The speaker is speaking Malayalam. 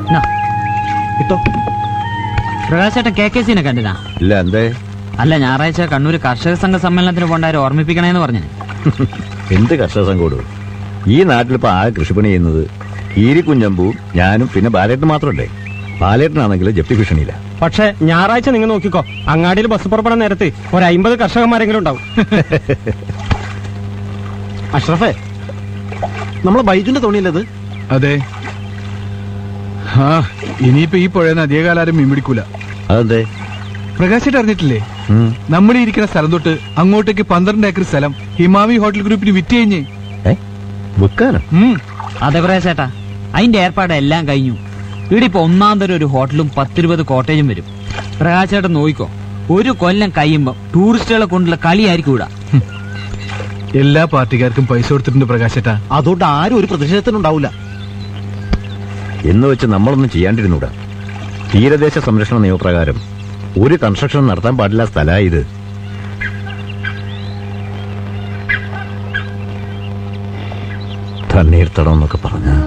നാ, കിട്ടോ പ്രകാശേട്ടൻ കെ കെ സിനെ കണ്ടിനാ ഇല്ല എന്തേ അല്ല ഞായറാഴ്ച കണ്ണൂർ കർഷക സംഘ സമ്മേളനത്തിന് പോണ്ടാരും ഓർമ്മിപ്പിക്കണേന്ന് പറഞ്ഞു എന്ത് കർഷക സംഘോട് ഈ നാട്ടിലിപ്പോ ആ കൃഷിപ്പണി ചെയ്യുന്നത് ഈരിക്കുഞ്ഞമ്പൂ ഞാനും പിന്നെ ബാലേട്ടൻ മാത്രമല്ലേ ബാലേട്ടനാണെങ്കിൽ ജപ്തി ഭീഷണിയില്ല പക്ഷെ ഞായറാഴ്ച നിങ്ങൾ നോക്കിക്കോ അങ്ങാടിയിൽ ബസ് പുറപ്പെടാൻ നേരത്ത് ഒരു അമ്പത് കർഷകന്മാരെങ്കിലും ഉണ്ടാവും അഷ്റഫേ നമ്മളെ ബൈജുന്റെ തോണിയല്ലത് അതെ ആ ഇനിയിപ്പോ ഈ പുഴയെന്ന് അധികകാലം ആരും മീൻ പിടിക്കൂല അതെന്തേ പ്രകാശിട്ട് അറിഞ്ഞിട്ടില്ലേ ഉം. നമ്മൾ ഈ ഇരിക്കുന്ന സ്ഥലം തൊട്ട് അങ്ങോട്ടേക്ക് പന്ത്രണ്ട് ഏക്കർ സ്ഥലം ഹിമാമി ഹോട്ടൽ ഗ്രൂപ്പിന് വിറ്റ് കഴിഞ്ഞ് ഏ വിൽക്കാനോ ഉം. അതെ പ്രകാശേട്ടാ അതിന്റെ ഏർപ്പാട് എല്ലാം കഴിഞ്ഞു ഇവിടെ ഇപ്പൊ ഒന്നാം തരം ഒരു ഹോട്ടലും പത്തിരുപത് കോട്ടേജും വരും പ്രകാശേട്ടൻ നോയിക്കോ ഒരു കൊല്ലം കഴിയുമ്പോ ടൂറിസ്റ്റുകളെ കൊണ്ടുള്ള കളിയായിരിക്കും ഇവിടെ എല്ലാ പാർട്ടിക്കാർക്കും പൈസ കൊടുത്തിട്ടുണ്ട് പ്രകാശേട്ടാ അതുകൊണ്ട് ആരും ഒരു പ്രതിഷേധത്തിനുണ്ടാവില്ല എന്ന് വെച്ച് നമ്മളൊന്നും ചെയ്യാണ്ടിരുന്നൂടാ തീരദേശ സംരക്ഷണ നിയമപ്രകാരം ഒരു കൺസ്ട്രക്ഷൻ നടത്താൻ പാടില്ല സ്ഥലമാ ഇത് തണ്ണീർത്തടം എന്നൊക്കെ പറഞ്ഞ